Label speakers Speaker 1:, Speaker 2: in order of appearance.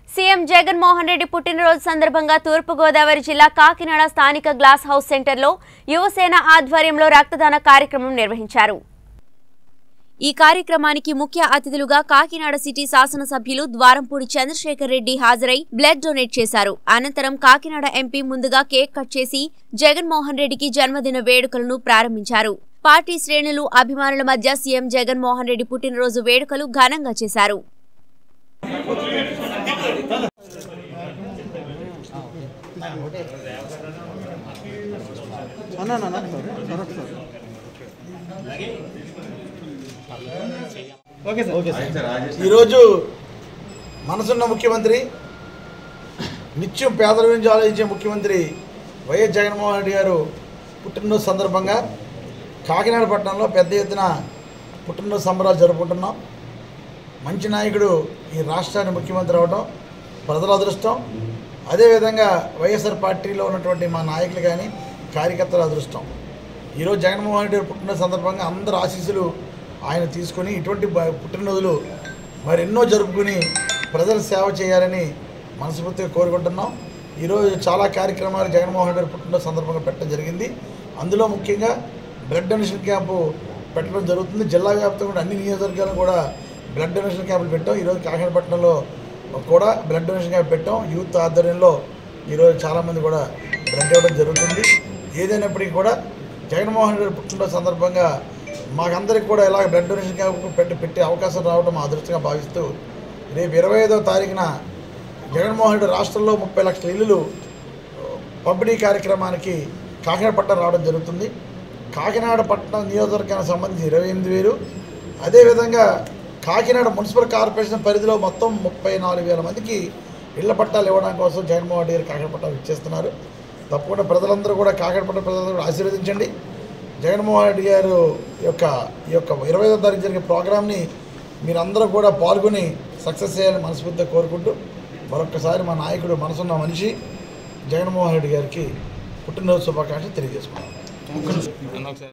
Speaker 1: CM Jaganmohan Reddy పుట్టినరోజు సందర్భంగా తూర్పుగోదావరి జిల్లా కాకినాడ స్థానిక గ్లాస్ హౌస్ సెంటర్లో యువసేన ఆధ్వర్యంలో రక్తదాన కార్యక్రమం నిర్వహించారు ఈ కార్యక్రమానికి ముఖ్య అతిథులుగా కాకినాడ సిటీ శాసనసభ్యులు ద్వారంపూడి చంద్రశేఖర్ రెడ్డి హాజరై బ్లడ్ డొనేట్ చేశారు అనంతరం కాకినాడ ఎంపీ ముందుగా కేక్ కట్ చేసి జగన్మోహన్ రెడ్డికి జన్మదిన వేడుకలను ప్రారంభించారు పార్టీ శ్రేణులు అభిమానుల మధ్య సీఎం జగన్మోహన్ రెడ్డి పుట్టినరోజు వేడుకలు ఘనంగా చేశారు
Speaker 2: అన్న అన్న అన్న, sir sir sir okay sir okay sir
Speaker 3: ఈరోజు మనసున్న ముఖ్యమంత్రి నిత్యం పేదల గురించి ఆలోచించే ముఖ్యమంత్రి వైఎస్ జగన్మోహన్ రెడ్డి గారు పుట్టినరోజు సందర్భంగా కాకినాడ పట్టణంలో పెద్ద ఎత్తున పుట్టినరోజు సంబరాలు జరుపుకుంటున్నాం మంచి నాయకుడు ఈ రాష్ట్రానికి ముఖ్యమంత్రి అవడం ప్రజల అదృష్టం అదేవిధంగా వైఎస్ఆర్ పార్టీలో ఉన్నటువంటి మా నాయకులు కానీ కార్యకర్తల అదృష్టం ఈరోజు జగన్మోహన్ రెడ్డి గారి పుట్టినరోజు సందర్భంగా అందరు ఆశీస్సులు ఆయన తీసుకొని ఇటువంటి బ- పుట్టినరోజులు మరెన్నో జరుపుకుని ప్రజల సేవ చేయాలని మనస్ఫూర్తిగా కోరుకుంటున్నాం ఈరోజు చాలా కార్యక్రమాలు జగన్మోహన్ రెడ్డి గారి పుట్టినరోజు సందర్భంగా పెట్టడం జరిగింది అందులో ముఖ్యంగా బ్లడ్ డొనేషన్ క్యాంపు పెట్టడం జరుగుతుంది జిల్లా వ్యాప్తంగా కూడా అన్ని నియోజకవర్గాలు కూడా బ్లడ్ డొనేషన్ క్యాంపులు పెట్టాం ఈరోజు కాకినాడపట్నంలో కూడా బ్లడ్ డొనేషన్ క్యాంప్ పెట్టాం యూత్ ఆధ్వర్యంలో ఈరోజు చాలామంది కూడా బ్లడ్ ఇవ్వడం జరుగుతుంది ఏదైనప్పటికీ కూడా జగన్మోహన్ రెడ్డి పుట్టినరోజు సందర్భంగా మాకందరికి కూడా ఇలా బ్లడ్ డొనేషన్ క్యాంప్ పెట్టి పెట్టే అవకాశం రావడం మా అదృష్టంగా భావిస్తూ రేపు ఇరవై ఐదో తారీఖున జగన్మోహన్ రెడ్డి రాష్ట్రంలో ముప్పై లక్షల ఇల్లులు పంపిణీ కార్యక్రమానికి కాకినాడ పట్టణం రావడం జరుగుతుంది కాకినాడ పట్టణం నియోజకవర్గానికి సంబంధించి ఇరవై ఎనిమిది వేలు అదేవిధంగా కాకినాడ మున్సిపల్ కార్పొరేషన్ పరిధిలో మొత్తం ముప్పై నాలుగు వేల మందికి ఇళ్ల పట్టాలు ఇవ్వడం కోసం జగన్మోహన్ రెడ్డి గారు కాకినాడ పట్టాలు ఇచ్చేస్తున్నారు తప్పకుండా ప్రజలందరూ కూడా కాకినాడ పట్టణ ప్రజలందరూ కూడా ఆశీర్వదించండి జగన్మోహన్ రెడ్డి గారు యొక్క ఈ యొక్క ఇరవై ఐదో తారీఖు జరిగే ప్రోగ్రామ్ని మీరందరూ కూడా పాల్గొని సక్సెస్ చేయాలని మనస్ఫూర్తిగా కోరుకుంటూ మరొక్కసారి మా నాయకుడు మనసున్న మనిషి జగన్మోహన్ రెడ్డి గారికి పుట్టినరోజు శుభాకాంక్షలు తెలియజేసుకున్నాను